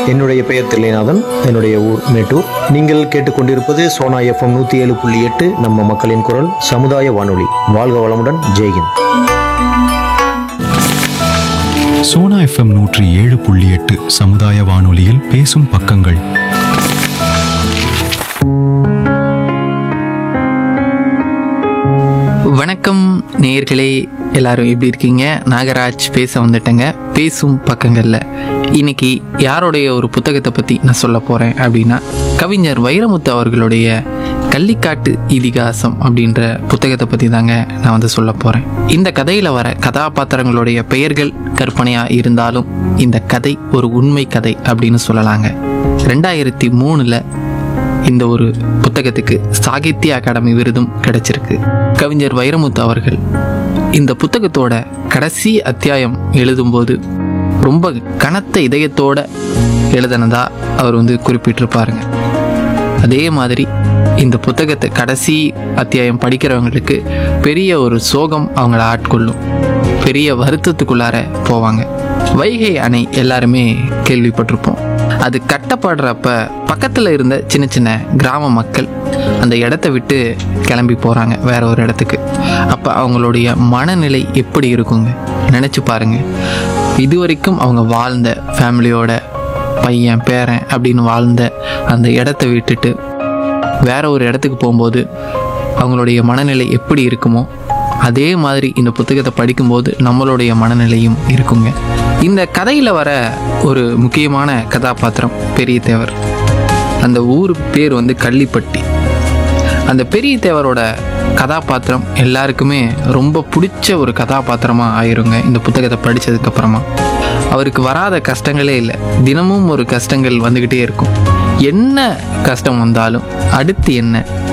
என்னுடைய பெயர் தில்லைநாதன் என்னுடைய ஊர் மேட்டூர் நீங்கள் கேட்டுக்கொண்டிருப்பது சோனா எஃப்எம் நூற்றி ஏழு புள்ளி எட்டு நம்ம மக்களின் குரல் சமுதாய வானொலி வாழ்க வளமுடன் ஜெய்ஹிந்த் சோனா எஃப்எம் நூற்றி ஏழு புள்ளி எட்டு சமுதாய வானொலியில் பேசும் பக்கங்கள் வணக்கம் நேயர்களே எல்லாரும் எப்படி இருக்கீங்க நாகராஜ் பேச வந்துட்டேங்க பேசும் பக்கங்களில் இன்னைக்கு யாருடைய ஒரு புத்தகத்தை பற்றி நான் சொல்ல போகிறேன் அப்படின்னா கவிஞர் வைரமுத்து அவர்களுடைய கள்ளிக்காட்டு இதிகாசம் அப்படின்ற புத்தகத்தை பற்றி தாங்க நான் வந்து சொல்ல போகிறேன் இந்த கதையில் வர கதாபாத்திரங்களுடைய பெயர்கள் கற்பனையாக இருந்தாலும் இந்த கதை ஒரு உண்மை கதை அப்படின்னு சொல்லலாங்க ரெண்டாயிரத்தி மூணில் இந்த ஒரு புத்தகத்துக்கு சாகித்ய அகாடமி விருதும் கிடைச்சிருக்கு கவிஞர் வைரமுத்து அவர்கள் இந்த புத்தகத்தோட கடைசி அத்தியாயம் எழுதும்போது ரொம்ப கனத்த இதயத்தோட எழுதினதா அவர் வந்து குறிப்பிட்டிருப்பாருங்க அதே மாதிரி இந்த புத்தகத்தை கடைசி அத்தியாயம் படிக்கிறவங்களுக்கு பெரிய ஒரு சோகம் அவங்கள ஆட்கொள்ளும் பெரிய வருத்தத்துக்குள்ளார போவாங்க வைகை அணை எல்லாருமே கேள்விப்பட்டிருப்போம் அது கட்டப்படுறப்ப பக்கத்தில் இருந்த சின்ன சின்ன கிராம மக்கள் அந்த இடத்த விட்டு கிளம்பி போகிறாங்க வேற ஒரு இடத்துக்கு அப்போ அவங்களுடைய மனநிலை எப்படி இருக்குங்க நினச்சி பாருங்க இதுவரைக்கும் அவங்க வாழ்ந்த ஃபேமிலியோட பையன் பேரன் அப்படின்னு வாழ்ந்த அந்த இடத்த விட்டுட்டு வேற ஒரு இடத்துக்கு போகும்போது அவங்களுடைய மனநிலை எப்படி இருக்குமோ அதே மாதிரி இந்த புத்தகத்தை படிக்கும்போது நம்மளுடைய மனநிலையும் இருக்குங்க இந்த கதையில் வர ஒரு முக்கியமான கதாபாத்திரம் பெரிய தேவர் அந்த ஊர் பேர் வந்து கள்ளிப்பட்டி அந்த பெரிய தேவரோட கதாபாத்திரம் எல்லாருக்குமே ரொம்ப பிடிச்ச ஒரு கதாபாத்திரமாக ஆயிருங்க இந்த புத்தகத்தை படித்ததுக்கப்புறமா அவருக்கு வராத கஷ்டங்களே இல்லை தினமும் ஒரு கஷ்டங்கள் வந்துக்கிட்டே இருக்கும் என்ன கஷ்டம் வந்தாலும் அடுத்து என்ன